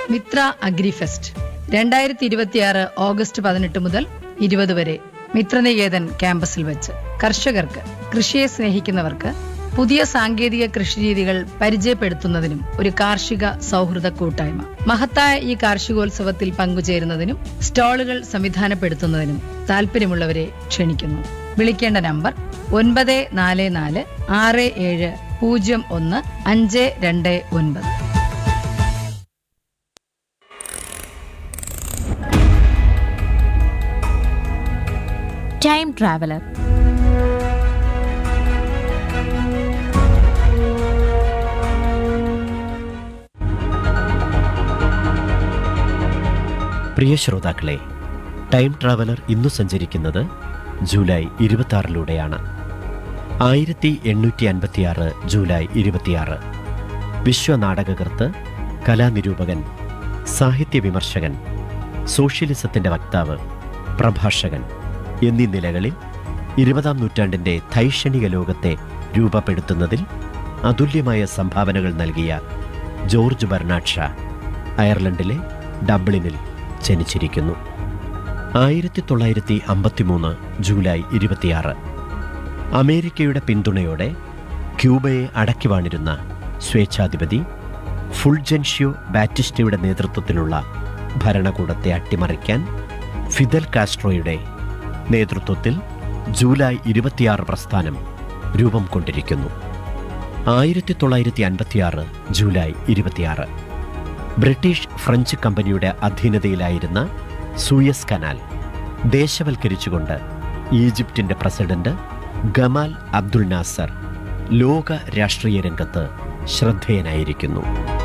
Mitra agrifest രണ്ടായിരത്തി ഇരുപത്തിയാറ് August പതിനെട്ട് മുതൽ ഇരുപത് വരെ മിത്രനികേതൻ ക്യാമ്പസിൽ വെച്ച് കർഷകർക്ക് കൃഷിയെ സ്നേഹിക്കുന്നവർക്ക് പുതിയ സാങ്കേതിക കൃഷിരീതികൾ പരിചയപ്പെടുത്തുന്നതിനും ഒരു കാർഷിക സൗഹൃദ കൂട്ടായ്മ മഹത്തായ ഈ കാർഷികോത്സവത്തിൽ പങ്കുചേരുന്നതിനും സ്റ്റാളുകൾ സംവിധാനപ്പെടുത്തുന്നതിനും താല്പര്യമുള്ളവരെ ക്ഷണിക്കുന്നു വിളിക്കേണ്ട നമ്പർ ഒൻപത് നാല് നാല് ആറ് ഏഴ് പൂജ്യം ഒന്ന് അഞ്ച് രണ്ട് ഒൻപത് ടൈം ട്രാവലർ പ്രിയ ശ്രോതാക്കളെ ടൈം ട്രാവലർ ഇന്നു സഞ്ചരിക്കുന്നത് ജൂലൈ ഇരുപത്തിയാറിലൂടെയാണ് ആയിരത്തി എണ്ണൂറ്റി അൻപത്തിയാറ് ജൂലൈ ഇരുപത്തിയാറ് വിശ്വനാടകകൃത്ത് കലാനിരൂപകൻ സാഹിത്യ വിമർശകൻ സോഷ്യലിസത്തിന്റെ വക്താവ് പ്രഭാഷകൻ എന്നീ നിലകളിൽ ഇരുപതാം നൂറ്റാണ്ടിന്റെ ധൈഷണിക ലോകത്തെ രൂപപ്പെടുത്തുന്നതിൽ അതുല്യമായ സംഭാവനകൾ നൽകിയ ജോർജ് ബെർണാഡ് ഷാ അയർലൻഡിലെ ഡബ്ലിനിൽ ജനിച്ചിരിക്കുന്നു ആയിരത്തി തൊള്ളായിരത്തി അമ്പത്തിമൂന്ന് ജൂലൈ ഇരുപത്തിയാറ് അമേരിക്കയുടെ പിന്തുണയോടെ ക്യൂബയെ അടക്കി വാണിരുന്ന സ്വേച്ഛാധിപതി ഫുൾജൻഷ്യോ ബാറ്റിസ്റ്റയുടെ നേതൃത്വത്തിലുള്ള ഭരണകൂടത്തെ അട്ടിമറിക്കാൻ ഫിദൽ കാസ്ട്രോയുടെ നേതൃത്വത്തിൽ ജൂലൈ ഇരുപത്തിയാറ് പ്രസ്ഥാനം രൂപം കൊണ്ടിരിക്കുന്നു ആയിരത്തി തൊള്ളായിരത്തി അൻപത്തിയാറ് ജൂലൈ ഇരുപത്തിയാറ് ബ്രിട്ടീഷ് ഫ്രഞ്ച് കമ്പനിയുടെ അധീനതയിലായിരുന്ന സൂയസ് കനാൽ ദേശവൽക്കരിച്ചുകൊണ്ട് ഈജിപ്തിന്റെ പ്രസിഡന്റ് ഗമാൽ അബ്ദുൽ നാസർ ലോക രാഷ്ട്രീയ രംഗത്ത് ശ്രദ്ധേയനായിരിക്കുന്നു